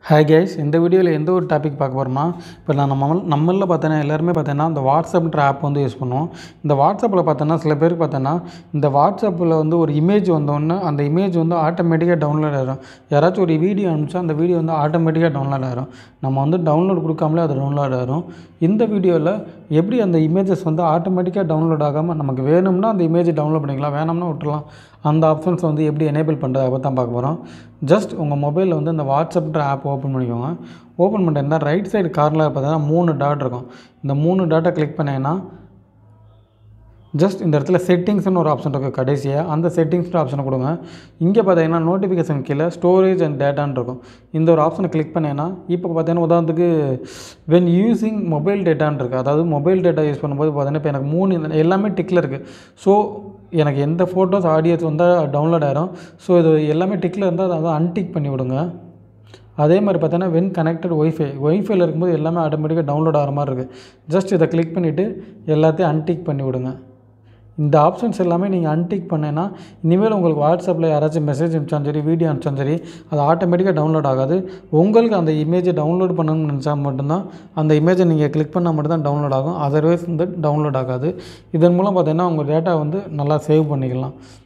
hi guys இந்த வீடியோவில் எந்த ஒரு டாபிக் பார்க்க போகிறோம்னா இப்போ நான் நம்ம நம்மளில் பார்த்தோன்னா எல்லாருமே பார்த்தோன்னா இந்த வாட்ஸ்அப்ன்ற ஆப் வந்து யூஸ் பண்ணுவோம் இந்த வாட்ஸ்அப்பில் பார்த்தோன்னா சில பேருக்கு பார்த்தோன்னா இந்த வாட்ஸ்அப்பில் வந்து ஒரு இமேஜ் வந்தோடனே அந்த இமேஜ் வந்து ஆட்டோமேட்டிக்காக டவுன்லோட் ஆகிடும் யாராச்சும் ஒரு வீடியோ அனுப்பிச்சா அந்த வீடியோ வந்து ஆட்டோமேட்டிக்காக டவுன்லோட் ஆகிடும் நம்ம வந்து டவுன்லோட் கொடுக்காமலே அது டவுன்லோட் ஆகிடும் இந்த வீடியோவில் எப்படி அந்த இமேஜஸ் வந்து ஆட்டோமேட்டிக்காக டவுன்லோட் ஆகாமல் நமக்கு வேணும்னா அந்த இமேஜ் டவுன்லோட் பண்ணிக்கலாம் வேணும்னா விட்டுலாம் அந்த ஆப்ஷன்ஸ் வந்து எப்படி எனேபிள் பண்ணுறது அதை தான் பார்க்க போகிறோம் ஜஸ்ட் உங்கள் மொபைலில் வந்து இந்த வாட்ஸ்அப்ன்ற ஆப் ஓப்பன் பண்ணிக்கோங்க ஓப்பன் பண்ணிட்டு ரைட் சைடு கார்னில் பார்த்தீங்கன்னா மூணு டாட் இருக்கும் இந்த மூணு டாட்டை கிளிக் பண்ணீங்கன்னா ஜஸ்ட் இந்த இடத்துல செட்டிங்ஸ்னு ஒரு ஆப்ஷன் இருக்குது கடைசியாக அந்த செட்டிங்ஸ்ன்ற ஆப்ஷனை கொடுங்க இங்கே பார்த்தீங்கன்னா நோட்டிஃபிகேஷன் கீழே ஸ்டோரேஜ் அண்ட் டேட்டான்னு இருக்கும் இந்த ஒரு ஆப்ஷனை கிளிக் பண்ணீங்கன்னா இப்போ பார்த்தீங்கன்னா உதாரணத்துக்கு வென் யூஸிங் மொபைல் டேட்டான்னு இருக்குது அதாவது மொபைல் டேட்டா யூஸ் பண்ணும்போது பார்த்தீங்கன்னா இப்போ எனக்கு மூணு இந்த- எல்லாமே டிக்கில் இருக்குது ஸோ எனக்கு எந்த ஃபோட்டோஸ் ஆடியோஸ் வந்தால் டவுன்லோட் ஆயிரும் ஸோ இது எல்லாமே டிக்கில் இருந்தால் அதை அன்டிக் பண்ணி விடுங்க அதே மாதிரி பார்த்தீங்கன்னா வென் கனெக்டட் ஒய்ஃபை ஒய்ஃபைல இருக்கும்போது எல்லாமே ஆட்டோமேட்டிக்காக டவுன்லோட் ஆகிற மாதிரி இருக்குது ஜஸ்ட் இதை கிளிக் பண்ணிவிட்டு எல்லாத்தையும் அன்டிக் பண்ணி விடுங்க இந்த ஆப்ஷன்ஸ் எல்லாமே நீங்கள் அன்டிக் பண்ணேன்னா இனிமேல் உங்களுக்கு வாட்ஸ்அப்பில் யாராச்சும் மெசேஜ் அனுப்பிச்சாலும் சரி வீடியோ அனுப்பிச்சாலும் சரி அது ஆட்டோமேட்டிக்காக டவுன்லோட் ஆகாது உங்களுக்கு அந்த இமேஜை டவுன்லோட் பண்ணணும்னு நினச்சா மட்டும்தான் அந்த இமேஜை நீங்கள் கிளிக் பண்ணால் மட்டும்தான் டவுன்லோட் ஆகும் அதர்வைஸ் வந்து டவுன்லோட் ஆகாது இதன் மூலம் பார்த்தீங்கன்னா உங்கள் டேட்டா வந்து நல்லா சேவ் பண்ணிக்கலாம்